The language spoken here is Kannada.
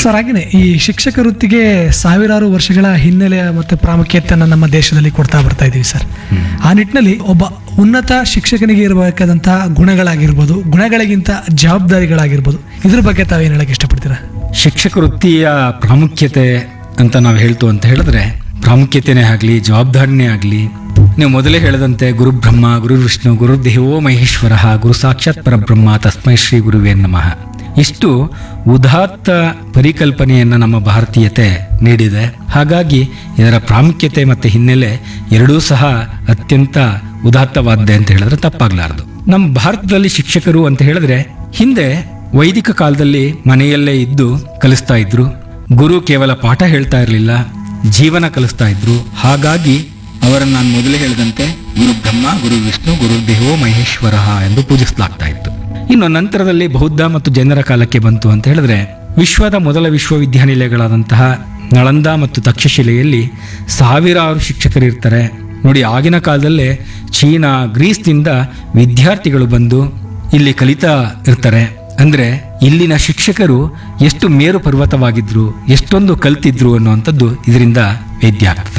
ಸರ್ ಹಾಗೇನೆ ಈ ಶಿಕ್ಷಕ ವೃತ್ತಿಗೆ ಸಾವಿರಾರು ವರ್ಷಗಳ ಹಿನ್ನೆಲೆ ಮತ್ತು ಪ್ರಾಮುಖ್ಯತೆಯನ್ನು ನಮ್ಮ ದೇಶದಲ್ಲಿ ಕೊಡ್ತಾ ಬರ್ತಾ ಇದ್ದೀವಿ ಸರ್ ಆ ನಿಟ್ಟಿನಲ್ಲಿ ಒಬ್ಬ ಉನ್ನತ ಶಿಕ್ಷಕನಿಗೆ ಇರಬೇಕಾದಂತಹ ಗುಣಗಳಾಗಿರ್ಬೋದು ಗುಣಗಳಿಗಿಂತ ಜವಾಬ್ದಾರಿಗಳಾಗಿರ್ಬೋದು ಇದ್ರ ಬಗ್ಗೆ ತಾವೇನು ಹೇಳಕ್ಕೆ ಇಷ್ಟಪಡ್ತೀರಾ ಶಿಕ್ಷಕ ವೃತ್ತಿಯ ಪ್ರಾಮುಖ್ಯತೆ ಅಂತ ನಾವು ಹೇಳ್ತು ಅಂತ ಹೇಳಿದ್ರೆ ಪ್ರಾಮುಖ್ಯತೆನೇ ಆಗಲಿ ಜವಾಬ್ದಾರಿನೇ ಆಗಲಿ ನೀವು ಮೊದಲೇ ಹೇಳಿದಂತೆ ಗುರು ಬ್ರಹ್ಮ ಗುರು ವಿಷ್ಣು ಗುರು ದೇವೋ ಮಹೇಶ್ವರ ಗುರು ಸಾಕ್ಷಾತ್ ಪರಬ್ರಹ್ಮ ತಸ್ಮೈ ಶ್ರೀ ಗುರುವೇ ನಮಃ ಇಷ್ಟು ಉದಾತ್ತ ಪರಿಕಲ್ಪನೆಯನ್ನು ನಮ್ಮ ಭಾರತೀಯತೆ ನೀಡಿದೆ ಹಾಗಾಗಿ ಇದರ ಪ್ರಾಮುಖ್ಯತೆ ಮತ್ತು ಹಿನ್ನೆಲೆ ಎರಡೂ ಸಹ ಅತ್ಯಂತ ಉದಾತ್ತವಾದ್ದೆ ಅಂತ ಹೇಳಿದ್ರೆ ತಪ್ಪಾಗ್ಲಾರ್ದು ನಮ್ಮ ಭಾರತದಲ್ಲಿ ಶಿಕ್ಷಕರು ಅಂತ ಹೇಳಿದ್ರೆ ಹಿಂದೆ ವೈದಿಕ ಕಾಲದಲ್ಲಿ ಮನೆಯಲ್ಲೇ ಇದ್ದು ಕಲಿಸ್ತಾ ಇದ್ರು ಗುರು ಕೇವಲ ಪಾಠ ಹೇಳ್ತಾ ಇರಲಿಲ್ಲ ಜೀವನ ಕಲಿಸ್ತಾ ಇದ್ರು ಹಾಗಾಗಿ ಅವರನ್ನು ನಾನು ಮೊದಲೇ ಹೇಳಿದಂತೆ ಗುರು ಬ್ರಹ್ಮ ಗುರು ವಿಷ್ಣು ಗುರು ದೇವೋ ಮಹೇಶ್ವರ ಎಂದು ಪೂಜಿಸಲಾಗ್ತಾ ಇತ್ತು ಇನ್ನು ನಂತರದಲ್ಲಿ ಬೌದ್ಧ ಮತ್ತು ಜೈನರ ಕಾಲಕ್ಕೆ ಬಂತು ಅಂತ ಹೇಳಿದ್ರೆ ವಿಶ್ವದ ಮೊದಲ ವಿಶ್ವವಿದ್ಯಾನಿಲಯಗಳಾದಂತಹ ನಳಂದ ಮತ್ತು ತಕ್ಷಶಿಲೆಯಲ್ಲಿ ಸಾವಿರಾರು ಶಿಕ್ಷಕರು ಇರ್ತಾರೆ ನೋಡಿ ಆಗಿನ ಕಾಲದಲ್ಲೇ ಚೀನಾ ಗ್ರೀಸ್ನಿಂದ ವಿದ್ಯಾರ್ಥಿಗಳು ಬಂದು ಇಲ್ಲಿ ಕಲಿತಾ ಇರ್ತಾರೆ ಅಂದ್ರೆ ಇಲ್ಲಿನ ಶಿಕ್ಷಕರು ಎಷ್ಟು ಮೇರು ಪರ್ವತವಾಗಿದ್ರು ಎಷ್ಟೊಂದು ಕಲ್ತಿದ್ರು ಅನ್ನುವಂಥದ್ದು ಇದರಿಂದ ವೇದ್ಯ ಆಗ್ತದೆ